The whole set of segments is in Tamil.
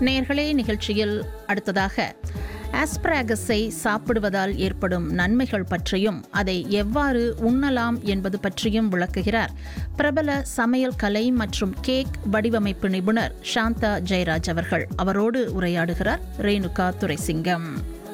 நேர்களே நிகழ்ச்சியில் அடுத்ததாக ஆஸ்பிராகஸை சாப்பிடுவதால் ஏற்படும் நன்மைகள் பற்றியும் அதை எவ்வாறு உண்ணலாம் என்பது பற்றியும் விளக்குகிறார் பிரபல சமையல் கலை மற்றும் கேக் வடிவமைப்பு நிபுணர் சாந்தா ஜெயராஜ் அவர்கள் அவரோடு உரையாடுகிறார் ரேணுகா துரைசிங்கம்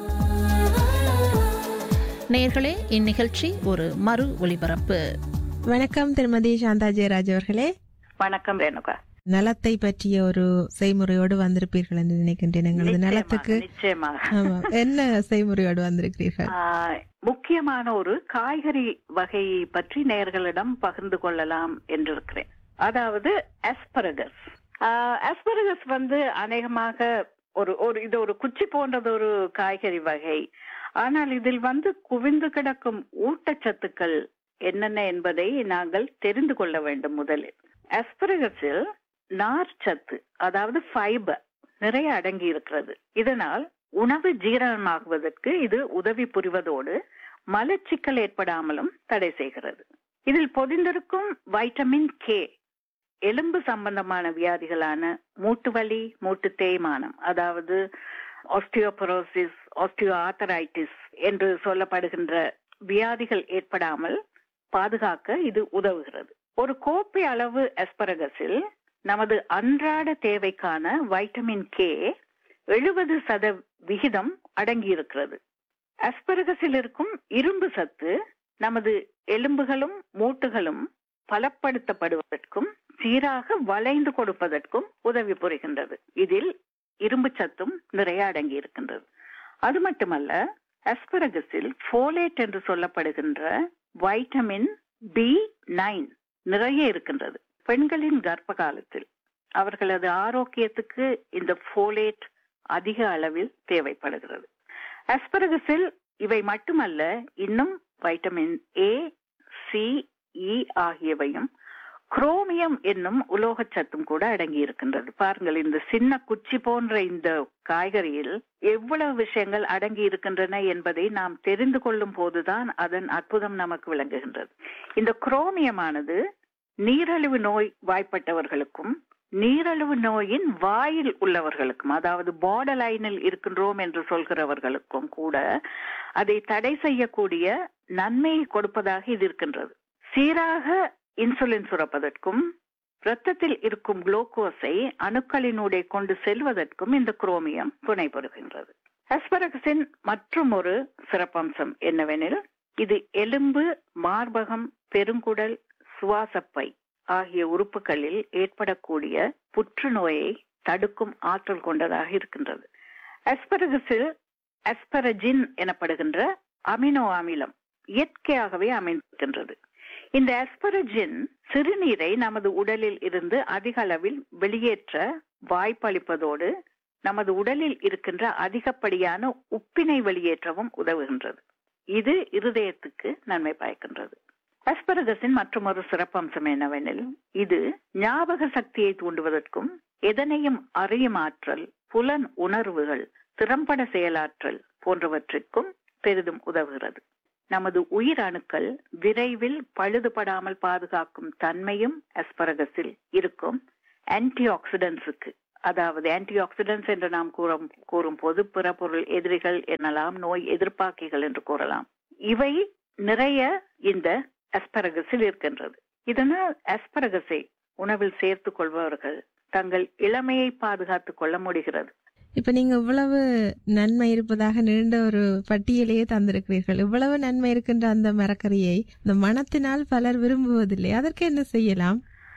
நேர்களே இந்நிகழ்ச்சி ஒரு மறு ஒலிபரப்பு வணக்கம் திருமதி சாந்தா ஜெயராஜ் அவர்களே வணக்கம் ரேணுகா நலத்தை பற்றிய ஒரு செய்முறையோடு வந்திருப்பீர்கள் என்று நினைக்கின்றேன் எங்களது நிச்சயமாக, நலத்துக்கு நிச்சயமாக ஆமா. என்ன செய்முறையோடு வந்திருக்கிறீர்கள் ஆஹ், முக்கியமான ஒரு காய்கறி வகை பற்றி நேயர்களிடம் பகிர்ந்து கொள்ளலாம் என்றிருக்கிறேன் அதாவது அஸ்பரகஸ் அஸ்பரகஸ் வந்து அநேகமாக ஒரு ஒரு இது ஒரு குச்சி போன்றது ஒரு காய்கறி வகை ஆனால் இதில் வந்து குவிந்து கிடக்கும் ஊட்டச்சத்துக்கள் என்னென்ன என்பதை நாங்கள் தெரிந்து கொள்ள வேண்டும் முதலில் அஸ்பரகஸில் நார்ச்சத்து அதாவது ஃபைபர் நிறைய அடங்கி இருக்கிறது இதனால் உணவு ஜீரணமாகுவதற்கு இது உதவி புரிவதோடு மலச்சிக்கல் ஏற்படாமலும் தடை செய்கிறது இதில் பொதிந்திருக்கும் வைட்டமின் கே எலும்பு சம்பந்தமான வியாதிகளான மூட்டு வலி மூட்டு தேய்மானம் அதாவது ஆஸ்டியோபரோசிஸ் ஆஸ்டியோ ஆத்தரைட்டிஸ் என்று சொல்லப்படுகின்ற வியாதிகள் ஏற்படாமல் பாதுகாக்க இது உதவுகிறது ஒரு கோப்பை அளவு அஸ்பரகஸில் நமது அன்றாட தேவைக்கான வைட்டமின் கே எழுபது சத விகிதம் அடங்கியிருக்கிறது அஸ்பரகஸில் இருக்கும் இரும்பு சத்து நமது எலும்புகளும் மூட்டுகளும் பலப்படுத்தப்படுவதற்கும் சீராக வளைந்து கொடுப்பதற்கும் உதவி புரிகின்றது இதில் இரும்பு சத்தும் நிறைய அடங்கி இருக்கின்றது அது மட்டுமல்ல அஸ்பரகஸில் ஃபோலேட் என்று சொல்லப்படுகின்ற வைட்டமின் பி நைன் நிறைய இருக்கின்றது பெண்களின் கர்ப்ப காலத்தில் அவர்களது ஆரோக்கியத்துக்கு இந்த ஃபோலேட் அதிக அளவில் தேவைப்படுகிறது அஸ்பரகஸில் இவை மட்டுமல்ல இன்னும் வைட்டமின் ஏ சி இ ஆகியவையும் குரோமியம் என்னும் உலோகச் சத்தும் கூட அடங்கி இருக்கின்றது பாருங்கள் இந்த சின்ன குச்சி போன்ற இந்த காய்கறியில் எவ்வளவு விஷயங்கள் அடங்கி இருக்கின்றன என்பதை நாம் தெரிந்து கொள்ளும் போதுதான் அதன் அற்புதம் நமக்கு விளங்குகின்றது இந்த குரோமியமானது நீரழிவு நோய் வாய்ப்பட்டவர்களுக்கும் நீரழிவு நோயின் வாயில் உள்ளவர்களுக்கும் அதாவது பார்டர் லைனில் இருக்கின்றோம் என்று சொல்கிறவர்களுக்கும் கூட அதை தடை செய்யக்கூடிய நன்மையை கொடுப்பதாக இது இருக்கின்றது சீராக இன்சுலின் சுரப்பதற்கும் இரத்தத்தில் இருக்கும் குளுக்கோஸை அணுக்களினூடே கொண்டு செல்வதற்கும் இந்த குரோமியம் துணை புரிகின்றது அஸ்பரகஸின் மற்றும் ஒரு சிறப்பம்சம் என்னவெனில் இது எலும்பு மார்பகம் பெருங்குடல் சுவாசப்பை ஆகிய உறுப்புகளில் ஏற்படக்கூடிய புற்றுநோயை தடுக்கும் ஆற்றல் கொண்டதாக இருக்கின்றது அஸ்பரகஸில் அஸ்பரஜின் எனப்படுகின்ற அமினோ அமிலம் இயற்கையாகவே அமைந்திருக்கின்றது இந்த அஸ்பரஜின் சிறுநீரை நமது உடலில் இருந்து அதிக அளவில் வெளியேற்ற வாய்ப்பளிப்பதோடு நமது உடலில் இருக்கின்ற அதிகப்படியான உப்பினை வெளியேற்றவும் உதவுகின்றது இது இருதயத்துக்கு நன்மை பயக்கின்றது அஸ்பரகஸின் மற்றொரு சிறப்பம்சம் என்னவெனில் இது ஞாபக சக்தியை தூண்டுவதற்கும் எதனையும் அறியும் ஆற்றல் புலன் உணர்வுகள் திறம்பட செயலாற்றல் போன்றவற்றிற்கும் பெரிதும் உதவுகிறது நமது உயிர் அணுக்கள் விரைவில் பழுதுபடாமல் பாதுகாக்கும் தன்மையும் அஸ்பரகஸில் இருக்கும் ஆன்டி ஆக்சிடென்ட்ஸுக்கு அதாவது ஆன்டி ஆக்சிடென்ட்ஸ் என்று நாம் கூறும் கூறும் போது பிறப்பொருள் எதிரிகள் எனலாம் நோய் எதிர்ப்பாக்கிகள் என்று கூறலாம் இவை நிறைய இந்த அஸ்பரகஸில் இருக்கின்றது இதனால் அஸ்பரகஸை உணவில் சேர்த்துக் கொள்பவர்கள் தங்கள் இளமையை பாதுகாத்துக் கொள்ள முடிகிறது இப்ப நீங்க இவ்வளவு நன்மை இருப்பதாக நீண்ட ஒரு பட்டியலையே தந்திருக்கிறீர்கள் இவ்வளவு நன்மை இருக்கின்ற அந்த மரக்கறியை இந்த மனத்தினால் பலர் விரும்புவதில்லை அதற்கு என்ன செய்யலாம்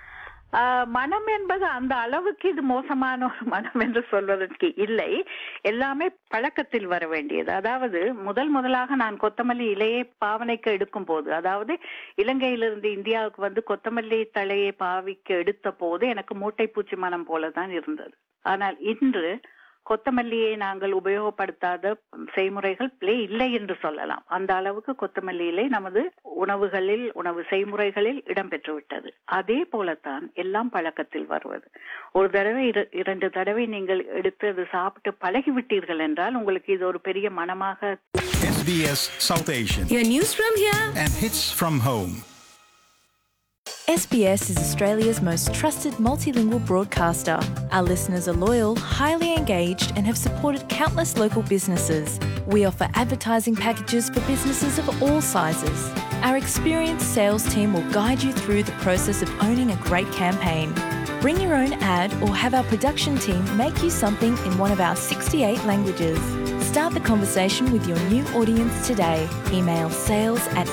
ஆஹ் மனம் என்பது அந்த அளவுக்கு இது மோசமான ஒரு மனம் என்று சொல்வதற்கு இல்லை எல்லாமே பழக்கத்தில் வர வேண்டியது அதாவது முதல் முதலாக நான் கொத்தமல்லி இலையை பாவனைக்கு எடுக்கும் போது அதாவது இலங்கையிலிருந்து இந்தியாவுக்கு வந்து கொத்தமல்லி தலையை பாவிக்க எடுத்த போது எனக்கு மூட்டை பூச்சி மனம் போலதான் இருந்தது ஆனால் இன்று கொத்தமல்லியை நாங்கள் உபயோகப்படுத்தாத செய்முறைகள் பிளே இல்லை என்று சொல்லலாம் அந்த அளவுக்கு கொத்தமல்லி இலை நமது உணவுகளில் உணவு செய்முறைகளில் இடம்பெற்று விட்டது அதே போலத்தான் எல்லாம் பழக்கத்தில் வருவது ஒரு தடவை இர- இரண்டு தடவை நீங்கள் எடுத்து அது சாப்பிட்டு பழகிவிட்டீர்கள் என்றால் உங்களுக்கு இது ஒரு பெரிய மனமாக SBS South Asian Your news from here and hits from home. SBS is Australia's most trusted multilingual broadcaster. Our listeners are loyal, highly engaged, and have supported countless local businesses. We offer advertising packages for businesses of all sizes. Our experienced sales team will guide you through the process of owning a great campaign. Bring your own ad or have our production team make you something in one of our 68 languages. Start the conversation with your new audience today. Email sales at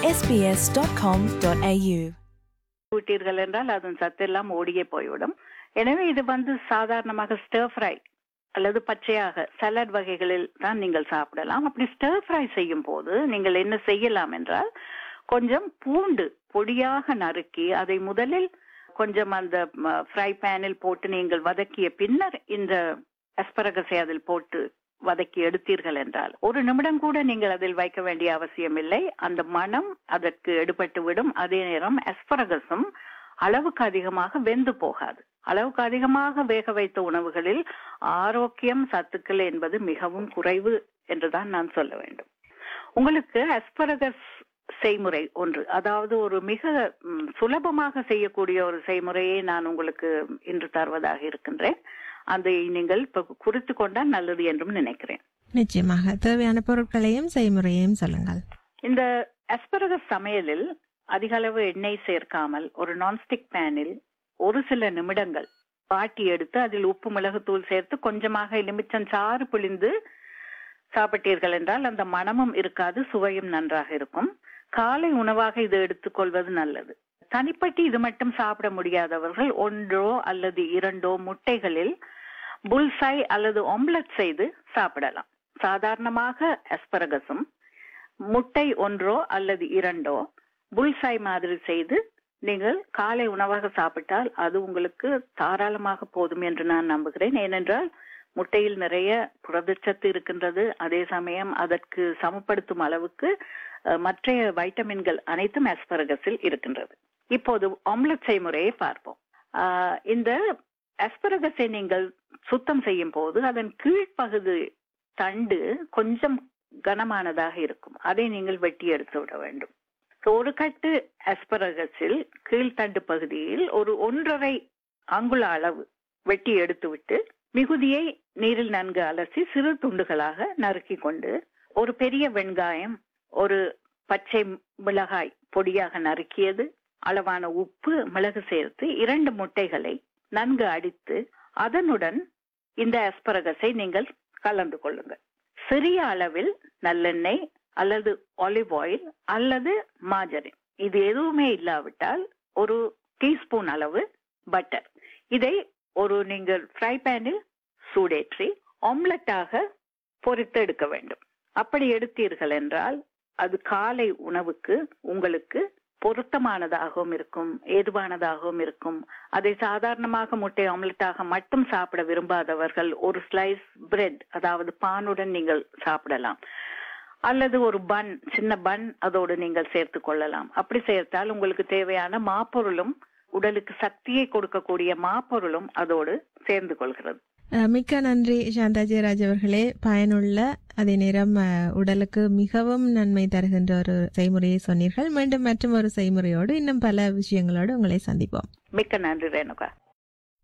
sbs.com.au. விட்டீர்கள் என்றால் அதன் சத்தெல்லாம் ஓடியே போய்விடும் எனவே இது வந்து சாதாரணமாக ஸ்டர் ஃப்ரை அல்லது பச்சையாக சலாட் வகைகளில் தான் நீங்கள் சாப்பிடலாம் அப்படி ஸ்டர் ஃப்ரை செய்யும் போது நீங்கள் என்ன செய்யலாம் என்றால் கொஞ்சம் பூண்டு பொடியாக நறுக்கி அதை முதலில் கொஞ்சம் அந்த ஃப்ரை பேனில் போட்டு நீங்கள் வதக்கிய பின்னர் இந்த அஸ்பரகஸை அதில் போட்டு வதக்கி எடுத்தீர்கள் என்றால் ஒரு நிமிடம் கூட நீங்கள் அதில் வைக்க வேண்டிய அவசியம் இல்லை அந்த மனம் அதற்கு எடுபட்டு விடும் அதே நேரம் அஸ்பரகஸும் அளவுக்கு அதிகமாக வெந்து போகாது அளவுக்கு அதிகமாக வேக வைத்த உணவுகளில் ஆரோக்கியம் சத்துக்கள் என்பது மிகவும் குறைவு என்றுதான் நான் சொல்ல வேண்டும் உங்களுக்கு அஸ்பரகஸ் செய்முறை ஒன்று அதாவது ஒரு மிக ம், சுலபமாக செய்யக்கூடிய ஒரு செய்முறையை நான் உங்களுக்கு இன்று தருவதாக இருக்கின்றேன் அதை நீங்கள் இப்ப குறித்து கொண்டால் நல்லது என்றும் நினைக்கிறேன் நிச்சயமாக தேவையான பொருட்களையும் செய்முறையையும் சொல்லுங்கள் இந்த அஸ்பரகஸ் சமையலில் அதிக அளவு எண்ணெய் சேர்க்காமல் ஒரு நான்ஸ்டிக் பேனில் ஒரு சில நிமிடங்கள் வாட்டி எடுத்து அதில் உப்பு மிளகுத்தூள் சேர்த்து கொஞ்சமாக எலுமிச்சம் சாறு பிழிந்து சாப்பிட்டீர்கள் என்றால் அந்த மணமும் இருக்காது சுவையும் நன்றாக இருக்கும் காலை உணவாக இது எடுத்துக்கொள்வது நல்லது தனிப்பட்டு இது மட்டும் சாப்பிட முடியாதவர்கள் ஒன்றோ அல்லது இரண்டோ முட்டைகளில் புல்சை அல்லது ஆம்லெட் செய்து சாப்பிடலாம் சாதாரணமாக அஸ்பரகஸும் முட்டை ஒன்றோ அல்லது இரண்டோ புல்சை மாதிரி செய்து நீங்கள் காலை உணவாக சாப்பிட்டால் அது உங்களுக்கு தாராளமாக போதும் என்று நான் நம்புகிறேன் ஏனென்றால் முட்டையில் நிறைய புரதச்சத்து இருக்கின்றது அதே சமயம் அதற்கு சமப்படுத்தும் அளவுக்கு அஹ், மற்றைய வைட்டமின்கள் அனைத்தும் அஸ்பரகஸில் இருக்கின்றது இப்போது ஆம்லெட் செய்முறையை பார்ப்போம் ஆஹ், இந்த அஸ்பரகஸை நீங்கள் சுத்தம் செய்யும் போது அதன் கீழ்ப்பகுதி தண்டு கொஞ்சம் கனமானதாக இருக்கும் அதை நீங்கள் வெட்டி எடுத்து விட வேண்டும் So, ஒரு கட்டு அஸ்பரகஸில் கீழ்த்தண்டு பகுதியில் ஒரு ஒன்றரை அங்குல அளவு வெட்டி எடுத்துவிட்டு மிகுதியை நீரில் நன்கு அலசி சிறு துண்டுகளாக நறுக்கி கொண்டு ஒரு பெரிய வெங்காயம் ஒரு பச்சை மிளகாய் பொடியாக நறுக்கியது அளவான உப்பு மிளகு சேர்த்து இரண்டு முட்டைகளை நன்கு அடித்து அதனுடன் இந்த அஸ்பரகஸை நீங்கள் கலந்து கொள்ளுங்கள் சிறிய அளவில் நல்லெண்ணெய் அல்லது ஆலிவ் ஆயில் அல்லது மாஜரின் இது எதுவுமே இல்லாவிட்டால் ஒரு டீஸ்பூன் அளவு பட்டர் இதை ஒரு நீங்கள் ஃப்ரை பேனில் சூடேற்றி ஆம்லெட்டாக பொரித்து எடுக்க வேண்டும் அப்படி எடுத்தீர்கள் என்றால் அது காலை உணவுக்கு உங்களுக்கு பொருத்தமானதாகவும் இருக்கும் ஏதுவானதாகவும் இருக்கும் அதை சாதாரணமாக முட்டை ஆம்லெட்டாக மட்டும் சாப்பிட விரும்பாதவர்கள் ஒரு ஸ்லைஸ் பிரெட் அதாவது பானுடன் நீங்கள் சாப்பிடலாம் அல்லது ஒரு பன் சின்ன பன் அதோடு நீங்கள் சேர்த்து கொள்ளலாம் அப்படி சேர்த்தால் உங்களுக்கு தேவையான மாப்பொருளும் உடலுக்கு சக்தியை கொடுக்கக்கூடிய மாப்பொருளும் அதோடு சேர்ந்து கொள்கிறது அஹ், மிக்க நன்றி சாந்தா ஜெயராஜ் அவர்களே பயனுள்ள அதே நேரம் அஹ், உடலுக்கு மிகவும் நன்மை தருகின்ற ஒரு செய்முறையை சொன்னீர்கள் மீண்டும் மற்றும் ஒரு செய்முறையோடு இன்னும் பல விஷயங்களோடு உங்களை சந்திப்போம் மிக்க நன்றி ரேணுகா